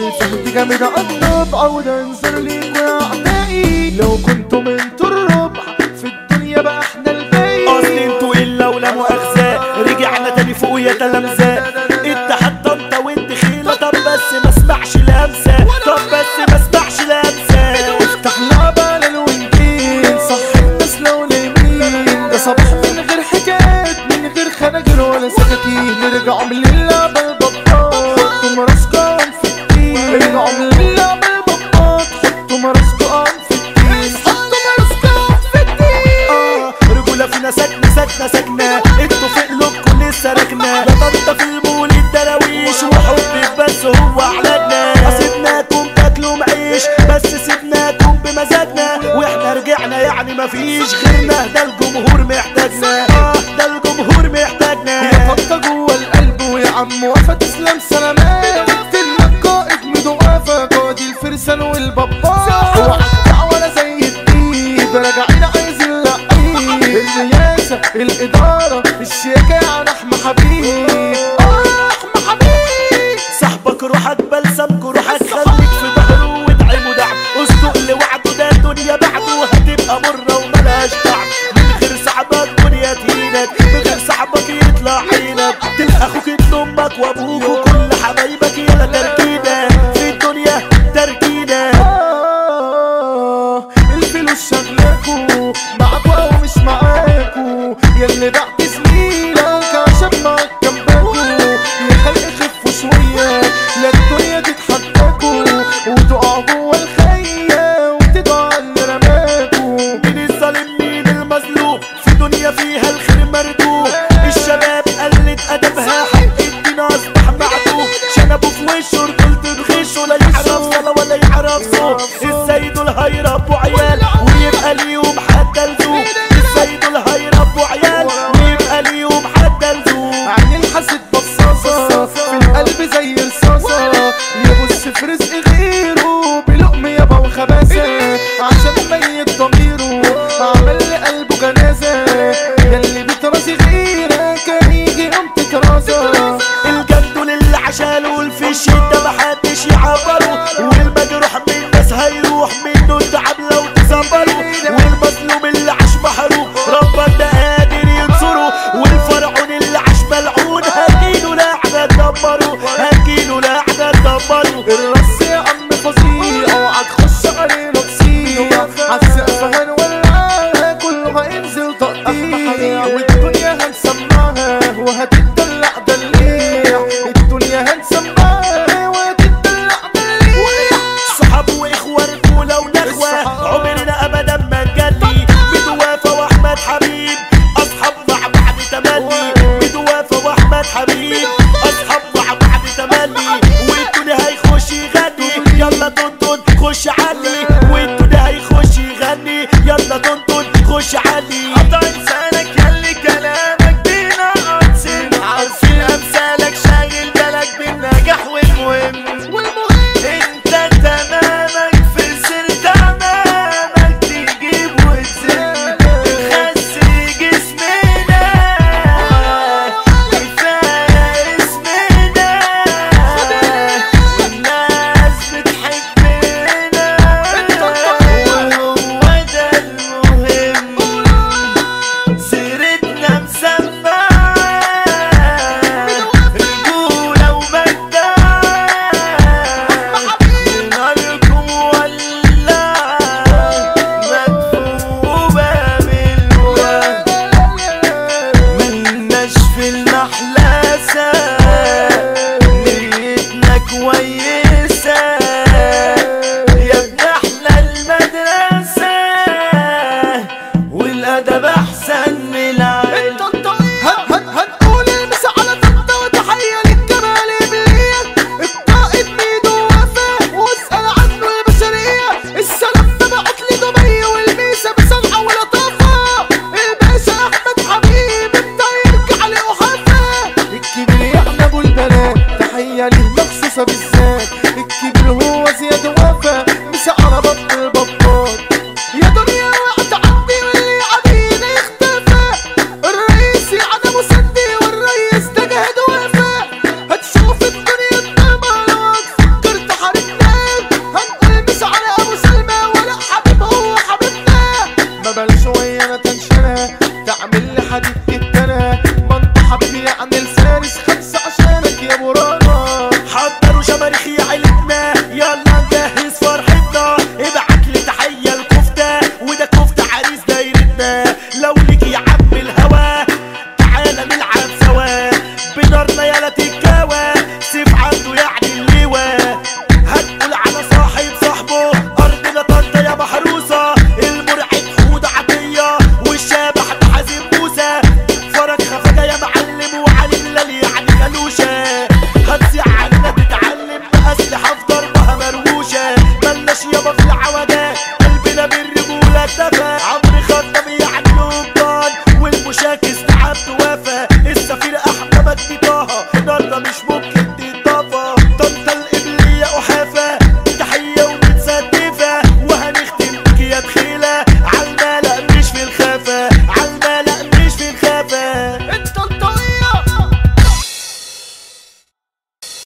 الفهد جامد عالنبع عودة انذر ليك يا اعدائي لو كنتم انتوا الربع في الدنيا بقى احنا الباقي اصل انتوا الا ولا مؤاخذة رجعنا تاني فوق يا تلامذة انت حتى انت وانت خيلة طب بس ما اسمعش لمسة طب بس ما اسمعش لمسة افتح لعبة للوينجين صح الناس لو نايمين ده صباح من غير حكايات من غير خناجر ولا سكاكين نرجع من اللعبة البطال حطوا مراسكم في الدين ارجعوا من اللعبة البطال حطوا مراسكم في الدين حطوا مراسكم في الدين آه، رجولة فينا سكنة سكنة سكنة انتوا في قلوبكم لسه راكنة لا طنطا في المولد دراويش وحبك بس هو علاجنا سيبناكم تاكلوا معيش بس سيبناكم بمزاجنا واحنا رجعنا يعني مفيش غيرنا ده الجمهور محتاجنا اه ده الجمهور محتاجنا يا طبطة جوه القلب ويا عم وفا تسلم سلامات قلنا القائد مدوافة قائد الفرسان والبابا وعدع ولا زي الديب راجعين عايز اللعيب الرياسة الإدارة الشياكة يعني أحمى حبيب آه، أحمى حبيب صاحبك روحك بلسمك روحك خليك في ظهره وادعمه دعم اصدق لوعده ده الدنيا بعده هتبقى مرة وملهاش طعم من غير صاحبك دنيا تهينك من غير صاحبك يطلع عينك تلقى اخوك ابن امك وابوك وكل حبايبك يلا تركينة في الدنيا تركينة آه، الفلوس شغلاكو معاكو او مش معاكو ياللي بعت زميلك عشان معاك جنبكو يا خلق خفوا شوية لا الدنيا تتحداكو وتقعوا جوا الخية وتدعوا على اللي رماكو مين الظالم مين المظلوم في دنيا فيها الخير مردود الشباب قلت ادبها حق الدين اصبح معدوم شنبوا في وشه رجولته بغشه لا يعرف صلاة ولا يعرف صوم ازاي دول هيربوا عيال ويبقى ليهم حد لزوم ازاي دول هيربوا عيال ويبقى ليهم حد لزوم عين الحسد بصاصة في القلب زي رصاصة يبص في رزق غيره بلقم يابا وخباثة عشان ميت ضميره عمل لقلبه جنازة ياللي بترازي غيرك كان يجي يوم تترازى الجد للي عشاله في الشدة محدش يعبره والمجروح من الناس هيروح منه التعب لو تصبره والمظلوم اللي عاش محروق ربك ده قادر ينصره والفرعون اللي عاش ملعون هجيله لعنة تدمره هجيله لعنة تدمره الرص يا عم فظيع اوعى تخش علينا تصيع عالسقف هنولعها كله هينزل تقطيع والدنيا هنسمعها وهتدلع دليع الدنيا هنسمعها وهتدلع دليع صحاب واخوة رجولة ونخوة عمرنا ابدا ما نجلي بدوافة واحمد حبيب اصحاب مع بعض تملي بدوافة واحمد حبيب اصحاب مع بعض تملي والدنيا هيخش يغني يلا تنطن خش علي والدنيا هيخش يغني يلا تنطن خش علي قطع لسانك يلي كلامك بينقصن عارفين امثالك شاغل بالك بالنجاح والمهم انت تمامك في سر تمامك تجيب وتزن خس جسمنا كفايه اسمنا والناس بتحبنا وهو ده المهم سيرتنا مسمعة رجولة ومجدة ناركم ولعة مدفوبة بالوهم ملناش في المحلسة نيتنا كويسة يا ابن احلى المدرسة والادب احسن من العلم هن هن هنقول المسا على طنطا وتحية للجمال إبلية القائد ميدو وفاء واسأل عنه البشرية السلام ده بعت لي دمية والميسة بصنعة ولطافة الباشا أحمد حبيب انت يرجع لي وحفا الكبير يا أبو البنات تحية ليه مخصوصة بالذات